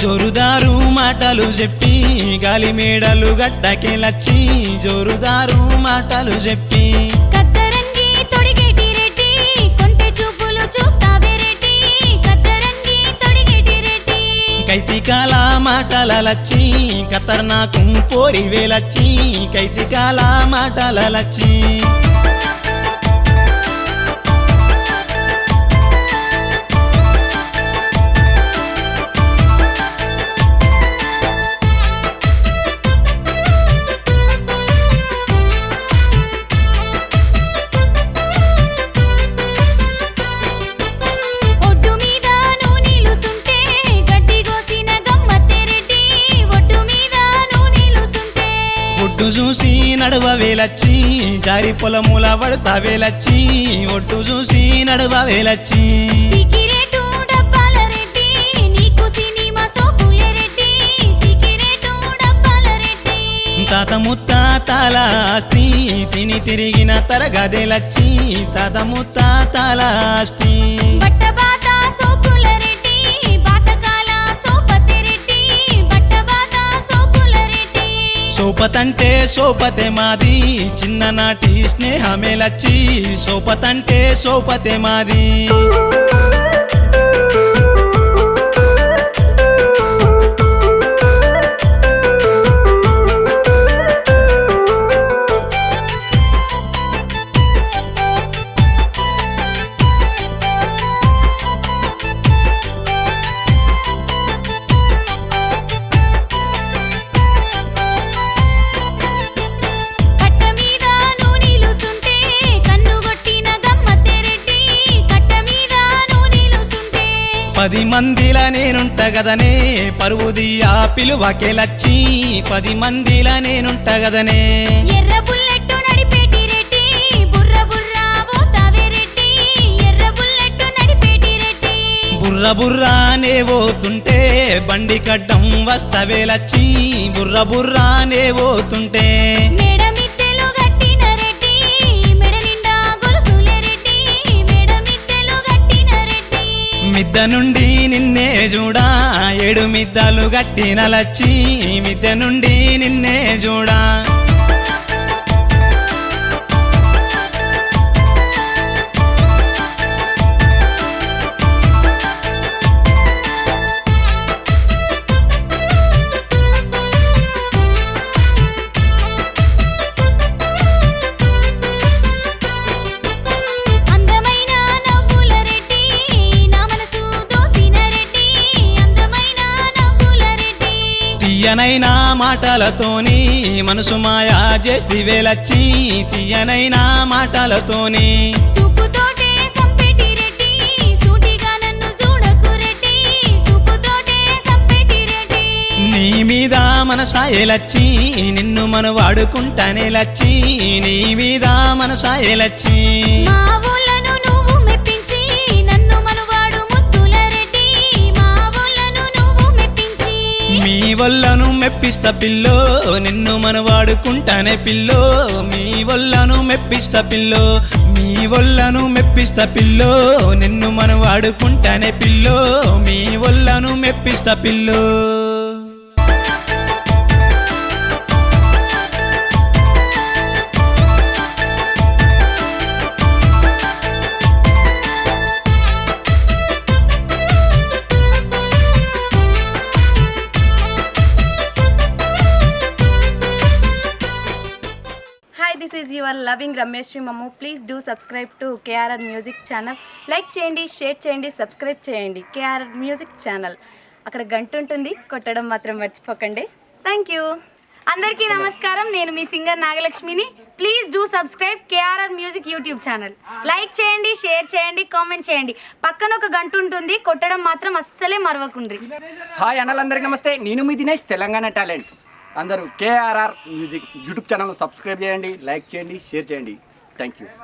జోరుదారు మాటలు చెప్పి గాలి మేడలు గడ్డకెలచ్చి జోరుదారు మాటలు చెప్పి కద్దరంగి తొడిగేటి రెడ్డి కొంటె చూపులు చూస్తావే రెడ్డి కద్దరంగి తొడిగేటి రెడ్డి కైతికాల మాటలచ్చి ఖతర్నాకు పోరి వేలచ్చి కైతికాల మాటలచ్చి ఒడ్డు మీద నూనెలుసుంటే గడ్డి గోసిన గమ్మత్తె రెడ్డి ఒడ్డు మీద నూనెలుసుంటే ఒడ్డు చూసి నడువ వేలచ్చి జారి పొలముల పడతా వేలచ్చి ఒడ్డు చూసి నడువ వేలచ్చి సికిరేటు డబ్బాల రెడ్డి నీకు సినిమా సోపులే రెడ్డి సికిరేటు డబ్బాల రెడ్డి తాత ముత్తాతల ఆస్తి తిని తిరిగిన తరగదేలచ్చి తాత ముత్తాతల ఆస్తి బట్ట బాత సోకుల రెడ్డి బాతకాల సోపతి రెడ్డి బట్ట బాత సోకుల రెడ్డి సోపతంటే సోపతే మాది చిన్ననాటి స్నేహమేలచ్చి సోపతంటే సోపతే మాది కట్ట మీద నూనెలుసుంటే కన్ను కొట్టిన గమ్మత్తె రెడ్డి కట్ట మీద నూనెలుసుంటే పది మందిల నేనుంట గదనే పరువుదియా పిలువకెలచ్చి పది మందిల నేనుంట గదనే ఎర్ర బుల్లెట్టు నడిపేటి రెడ్డి బుర్ర బుర్ర పోతావే రెడ్డి ఎర్ర బుల్లెట్టు నడిపేటి రెడ్డి బుర్ర బుర్రానే పోతుంటే బండి కడ్డం వస్తవేలచ్చి బుర్ర బుర్రానే పోతుంటే మేడ మిద్దెలు గట్టిన రెడ్డి మెడ నిండా గొలుసులే రెడ్డి మేడ మిద్దెలు గట్టిన రెడ్డి మిద్ద నుండి నిన్నే చూడా ఏడు మిద్దలు గట్టిన లచ్చి మిద్దె నుండి నిన్నే చూడా అందమైన నవ్వుల రెడ్డి నా మనసు దోసిన రెడ్డి అందమైన నవ్వుల రెడ్డి తీయనైనా మాటలతోని మనసు మాయా చేసి వేలచ్చి తీయనైనా మాటలతోని సూపుతోటే సంపెటి రెడ్డి సూటిగా నన్ను చూడకు రెడ్డి సూపుతోటే సంపెటి రెడ్డి నీ మీద మనసాయలచ్చి నిన్ను మన వాడుకుంటానే లచ్చి నీ మీద మనసాయలచ్చి మా ఊళ్ళను నువ్వు మెప్పించి నన్ను మనవాడు ముద్దుల రెడ్డి మా ఊళ్ళను నువ్వు మెప్పించి మీ వల్లను మెప్పిస్త పిల్లో నిన్ను మన వాడుకుంటానే పిల్లో మీ వల్లను మెప్పిస్త పిల్లో మీ వల్లను మెప్పిస్త పిల్లో నిన్ను మన వాడుకుంటానే పిల్లో మీ వల్లను మెప్పిస్త పిల్లో hi this is your loving Ramesh Sri Mammu please do subscribe to KRR music channel like చేయండి షేర్ చేయండి సబ్స్క్రైబ్ చేయండి కేఆర్ఆర్ మ్యూజిక్ ఛానల్ అక్కడ గంట ఉంటుంది కొట్టడం మాత్రం మర్చిపోకండి థ్యాంక్ యూ అందరికీ నమస్కారం నేను మీ సింగర్ నాగలక్ష్మిని please do subscribe KRR music YouTube channel like చేయండి షేర్ చేయండి కామెంట్ చేయండి పక్కన ఒక గంట ఉంటుంది కొట్టడం మాత్రం అస్సలే మరవకుండ్రి హాయ్ అన్నలందరికీ నమస్తే నేను మీ దినేష్ తెలంగాణ టాలెంట్ అందరూ KRR music YouTube channel subscribe చేయండి లైక్ చేయండి షేర్ చేయండి థ్యాంక్ యూ